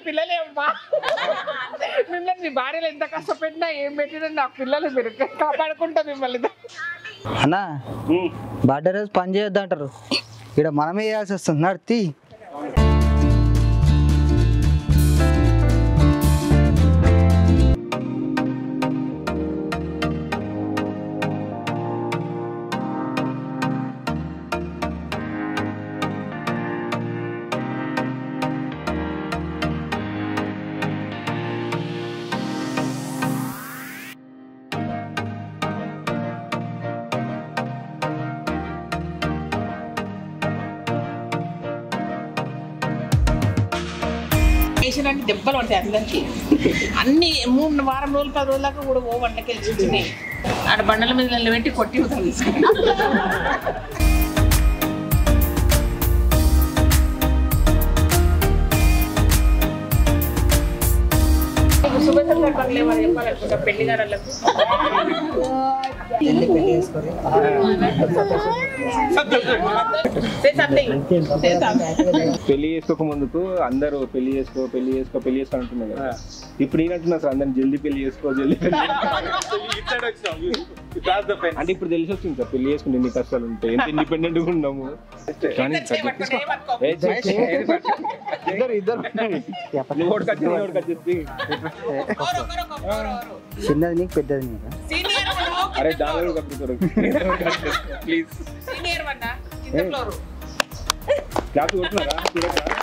పిల్లలే అమ్మా మిమ్మల్ని మీ భార్యలు ఎంత కష్టపెట్టినా ఏం పెట్టినా నా పిల్లలు మీరు కాపాడుకుంటా మిమ్మల్ని అన్నా బర్త్డే రోజు పని చేయొద్దు అంటారు ఇక్కడ మనమే చేయాల్సి వస్తుంది నడితి వేసినట్టు దెబ్బలు పడతాయి అందరికి అన్ని మూడు వారం రోజులు పది రోజుల దాకా కూడా ఓ వంటకి వెళ్ళి ఆడ బండల మీద నిలబెట్టి కొట్టి ఉత్తరం తీసుకుని శుభేచ్ఛలు చెప్పాలి ఏమని చెప్పాలనుకుంటా పెళ్లి గారులకు Say something. Say something. పెళ్లి చేసుకోక ముందుకు అందరూ పెళ్లి చేసుకో పెళ్లి చేసుకో పెళ్లి చేసుకో అంటున్నారు కదా ఇప్పుడు ఏంటంటున్నా సార్ అందరిని జల్దీ పెళ్లి చేసుకో జల్దీ పెళ్లి అంటే ఇప్పుడు తెలిసి వచ్చింది సార్ పెళ్లి చేసుకుంటే ఎన్ని కష్టాలు ఉంటాయి ఎంత ఇండిపెండెంట్ గా ఉన్నాము కానీ ఎంత చేయబట్టుకున్నా ఏమనుకో. ఏ చేసి- ఇద్దరు ఇద్దరు నువ్వు ఒకటి కట్ చేయి, నేను ఒకటి కట్ చేసి ఒకరు, ఒకరు, ఒకరు, ఒకరు. చిన్నది నీకు పెద్దది నీకు సీనియర్ వన్, ఓకే. అరే దాని ప్లీజ్ సీనియర్ వన్ కింద ఫ్లోర్ క్లాస్ కొట్టున్నారా చూడరా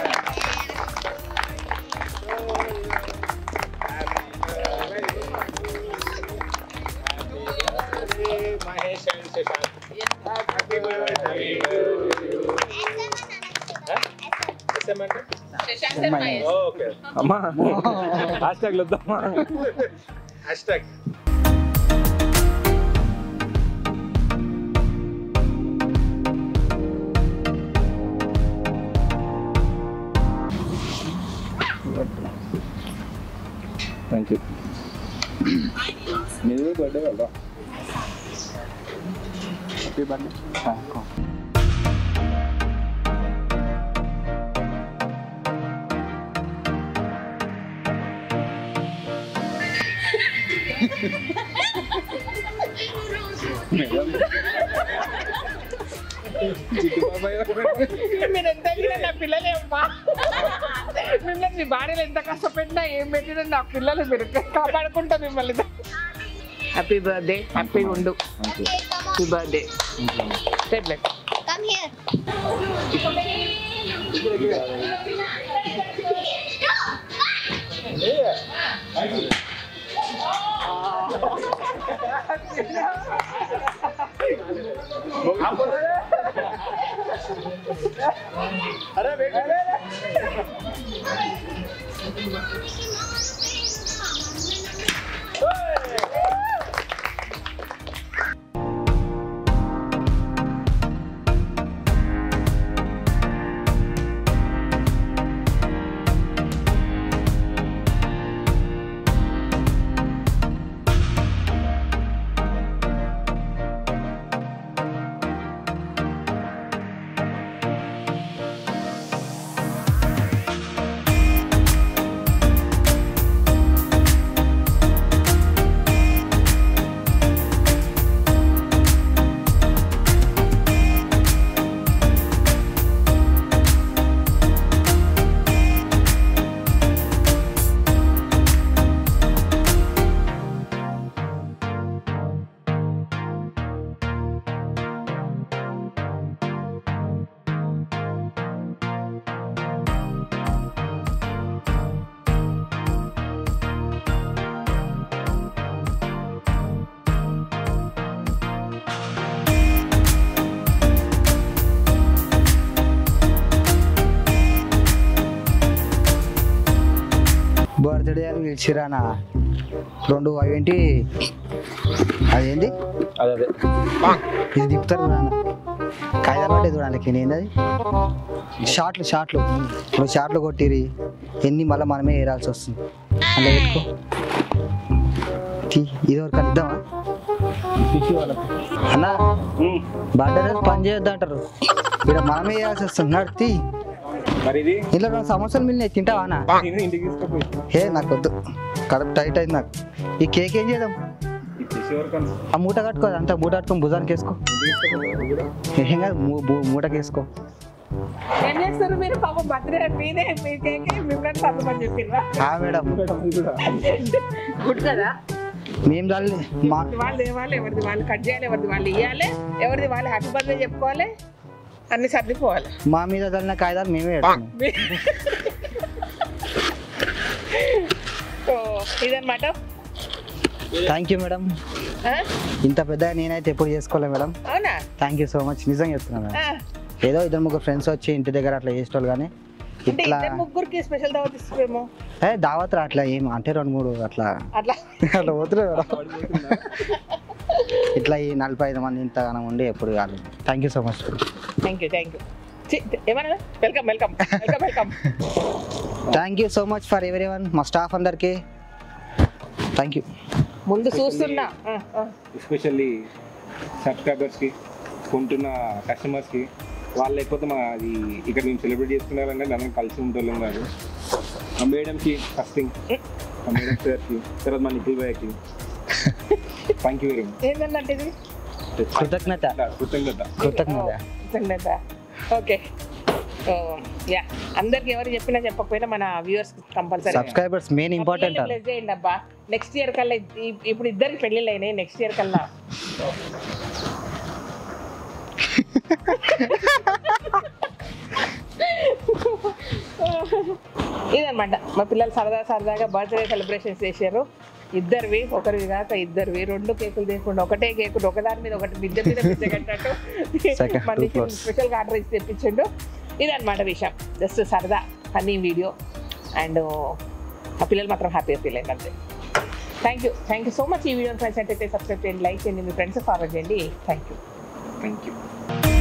శశాంక్ సార్ మహేష్. అమ్మా హ్యాష్ ట్యాగ్ వద్దామా థ్యాంక్ యూ మీరు బర్త్డే కదా హ్యాపీ బర్త్డే మీరు ఎంత ఎదిగినా నా పిల్లలే అమ్మా మిమ్మల్ని మీ భార్యలు ఎంత కష్టపెట్టినా ఏం పెట్టినా నా పిల్లలు మీరు కాపాడుకుంటా మిమ్మల్ని హ్యాపీ బర్త్డే హ్యాపీ ఉండు happy birthday tablet Come here. Birthday అని పిలిచిరానా రెండు అవేంటి అదేంటి అదే అదే ఇది తిప్పుతారు నాన్న కాగితాలు పడ్డాయి చూడండి నేను అది షార్ట్లు షార్ట్లు ఇప్పుడు షార్ట్లు కొట్టిరి ఎన్ని మళ్ళీ మనమే ఏరాల్సి వస్తుంది అలా పెట్టుకో తీ, ఇది వరకు ఇద్దామా అన్నా బర్త్డే రోజు పని చేయొద్దు అంటారు ఇక్కడ మనమే చేయాల్సి వస్తుంది నడితి మరి ఇది ఇంట్లో రెండు సమోసాలు మిల్లినాయి తింటావానా నేను ఇంటికి తీసుకుపోయి హే నాకు వద్దు కడుపు టైట్ అయింది నాకు ఈ కేక్ ఏం చేద్దాం ఇది చేసేవరకు అంత ఆ మూట కట్టుకో అంతా మూట కట్టుకొని భుజానికి వేసుకో ఇంటికి తీసుకుపోయి కూడా ఏం కాదు మూ- మూ- మూటకి వేసుకో ఏం చేస్తారు మీరు పాపం బర్త్డే మీదే మీ కేక్ మిమ్మల్ని చదవమని చెప్పిండ్రా ఆ మేడం ఇది కూడా గుడ్ కదా మేము చల్లి మా వాళ్ళు వాళ్ళు ఎవరిది వాళ్ళు కట్ చేయాలి ఎవరిది వాళ్ళు ఇవ్వాలి ఎవరిది వాళ్ళు హ్యాపీ బర్త్డే చెప్పుకోవాలి అన్ని సర్దిపోవాలి మా మీద చల్లిన కాగితాలు మేమే పెడుతున్నాం సో ఇదన్నమాట థ్యాంక్ యూ మేడం ఆ? ఇంత పెద్దగా నేనైతే ఎప్పుడు చేసుకోలే మేడం అవునా థ్యాంక్ యూ సో మచ్ నిజంగా చెప్తున్నాను మేడం ఆ. ఏదో ఇద్దరు ముగ్గురు ఫ్రెండ్స్ వచ్చి ఇంటి దగ్గర అట్లా చేసేటోళ్ళు కానీ అంటే ఇట్లా ఇద్దరు ముగ్గురికి స్పెషల్ దావత్ ఇస్తామేమో ఏ దావత్ అట్లా ఏం అంటే రెండు మూడు అట్లా అట్లా అట్లా పోతున్నాయి మేడం ఇట్లా ఈ నలభై ఐదు మంది ఇంతగానం ఉండి ఎప్పుడు కాదు thank you so much thank you thank you ఏమన్నా welcome welcome welcome welcome thank you so much for everyone మా స్టాఫ్ అందరికీ థ్యాంక్ యూ ముందు చూస్తున్నా ఆ, ఆ. ఎస్పెషల్లీ సబ్స్క్రైబర్స్కి కొంటున్న కస్టమర్స్కి వాళ్ళు లేకపోతే మా అది ఇక్కడ మేము సెలబ్రేట్ చేసుకున్నారంటే అందరం కలిసి ఉంటోళ్ళం కాదు ఆ మేడంకి ఫస్ట్ థింగ్ ఆ మేడం సార్కి తర్వాత మా నిఖిల్ భయ్యకి థ్యాంక్ యూ వెరీ మచ్ ఏంటన్నట్టు ఇది కృతజ్ఞత కృతజ్ఞత కృతజ్ఞత కృతజ్ఞత ఓకే యా అందరికి ఎవరు చెప్పినా చెప్పకపోయినా మన viewers compulsory subscribers main important plus చేయండి అబ్బా నెక్స్ట్ ఇయర్ కల్లా ఈ- ఇప్పుడు ఇద్దరికి పెళ్ళిళ్ళు అయినాయి నెక్స్ట్ ఇయర్ కల్లా ఇదన్నమాట మా పిల్లలు సరదా సరదాగా బర్త్డే సెలబ్రేషన్స్ చేశారు ఇద్దరివి ఒకరివి కాక ఇద్దరివి రెండు కేకులు తీసుకుంటే ఒకటే కేకు ఒకదాని మీద ఒకటి మిద్దె మీద మిద్దె కట్టినట్టు Second, మన two plus. స్పెషల్గా ఆర్డర్ ఇచ్చి తెప్పించిండు ఇదన్నమాట విషయం జస్ట్ సరదా ఫన్నీ వీడియో అండ్ ఆ పిల్లలు మాత్రం హ్యాపీగా ఫీల్ అయింది అంతే thank you thank you so much ఈ వీడియో ఫ్రెండ్స్ అయితే సబ్స్క్రైబ్ చేయండి లైక్ చేయండి మీ ఫ్రెండ్స్ ఫార్వర్డ్ చేయండి థ్యాంక్ యూ థ్యాంక్ యూ